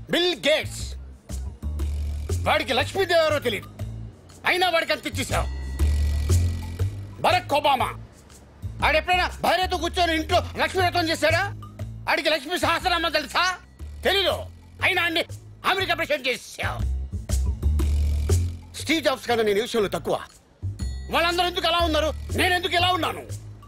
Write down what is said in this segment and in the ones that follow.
Bill gates వాడికి లక్ష్మీదేవి ఎవరో తెలియదు అయినా వాడికి అంత ఇచ్చేసావు బరక్ ఒబామా ఆడెప్పుడైనా భార్యతో కూర్చొని ఇంట్లో లక్ష్మీ వ్రతం చేశాడా ఆడికి లక్ష్మీ సహస్రనామం తెలుసా తెలీదు అయినా అన్ని అమెరికా ప్రెసిడెంట్ చేసావు స్టీవ్ జాబ్స్ కన్నా నేను ఈ విషయంలో తక్కువ వాళ్ళందరూ ఎందుకు అలా ఉన్నారు నేను ఎందుకు ఇలా ఉన్నాను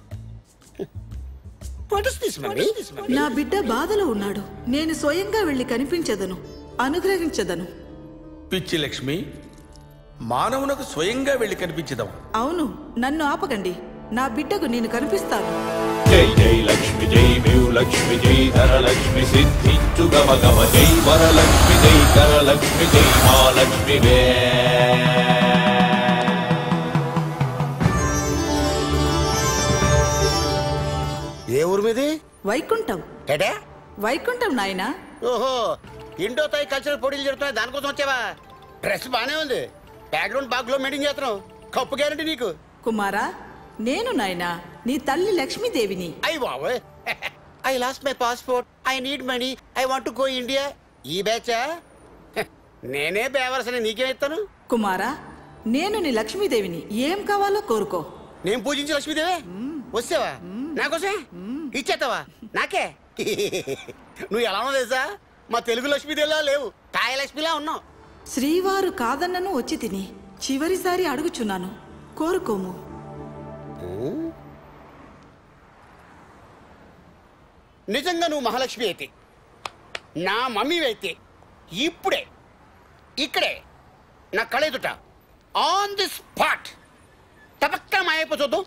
What is this, mummy? నా బిడ్డ బాధలో ఉన్నాడు నేను స్వయంగా వెళ్ళి కనిపించదను అనుగ్రహించదను పిచ్చి లక్ష్మి మానవునకు స్వయంగా వెళ్ళి కనిపించదాం అవును నన్ను ఆపకండి నా బిడ్డకు నేను కనిపిస్తాను జై జై లక్ష్మి జై వివు లక్ష్మి జై ధరలక్ష్మి సిద్ధించు గమ గమ జై వరలక్ష్మి జై కరలక్ష్మి జై మహాలక్ష్మి వే ఏ ఊరు మీది వైకుంఠం ఏటే వైకుంఠం నాయనా ఓహో ఇండో తాయి కల్చరల్ పోటీలు జరుగుతున్నాయి దానికోసం వచ్చావా డ్రెస్ బానే ఉంది బ్యాక్గ్రౌండ్ బాగ్ లో మెయింటైన్ చేస్తున్నావు కప్పు గ్యారంటీ నీకు కుమారా నేను నాయనా నీ తల్లి లక్ష్మీదేవిని అయ్యి బాబోయ్ I lost my passport I need money I want go India ఈ బ్యాచా నేనే బేవరసని నీకేం ఇస్తాను కుమారా నేను నీ లక్ష్మీదేవిని ఏం కావాలో కోరుకో నేను పూజించి లక్ష్మీదేవి వచ్చావా నాకోసమే ఇచ్చేస్తావా నాకే నువ్వు ఎలా ఉన్నావు తెలుసా మా తెలుగు లక్ష్మీదేవిలా లేవు తాయ లక్ష్మిలా ఉన్నావు శ్రీవారు కాదన్నను వచ్చి తిని చివరిసారి అడుగుచున్నాను కోరుకోము నిజంగా నువ్వు మహాలక్ష్మి అయితే నా మమ్మీ అయితే ఇప్పుడే ఇక్కడే నా కళెదుట ఆన్ ది స్పాట్ తపక్క మాయపో చూద్దాం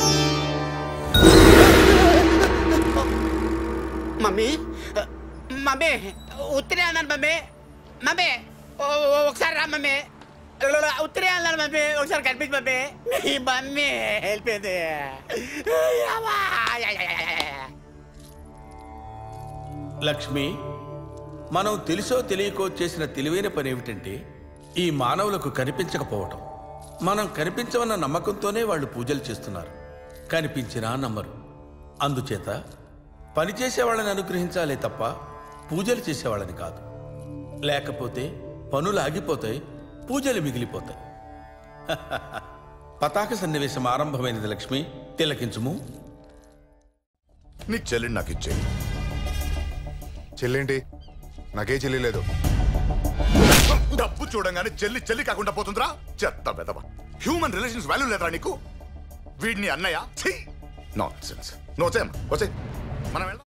మమ్మీ మమ్మీ ఉత్తరే అన్నాను మమ్మీ మమ్మీ ఓ- ఓ- ఒకసారి రా మమ్మీ ఉత్తరే అన్నాను మమ్మీ ఒకసారి కనిపించి మమ్మీ నీ మమ్మీ వెళ్ళిపోయింది అమ్మా! లక్ష్మి మనం తెలుసో తెలియకో చేసిన తెలివైన పని ఏమిటంటే ఈ మానవులకు కనిపించకపోవటం మనం కనిపించమన్న నమ్మకంతోనే వాళ్ళు పూజలు చేస్తున్నారు కనిపించినా నమ్మరు అందుచేత పని చేసేవాళ్ళని అనుగ్రహించాలే తప్ప పూజలు చేసేవాళ్ళని కాదు లేకపోతే పనులు ఆగిపోతాయి పూజలు మిగిలిపోతాయి పతాక సన్నివేశం ఆరంభమైనది లక్ష్మి తిలకించుము నీ చెల్లిని నాకు ఇచ్చేయి చెల్లేంటి నాకే చెల్లి లేదు డబ్బు చూడంగానే చెల్లి చెల్లి కాకుండా పోతుందిరా చెత్త వెదవ హ్యూమన్ రిలేషన్స్ వాల్యూ లేదురా నీకు వీడిని అన్నయ్య నాన్ సెన్స్ నో వచ్చే మనం వెళ్దాం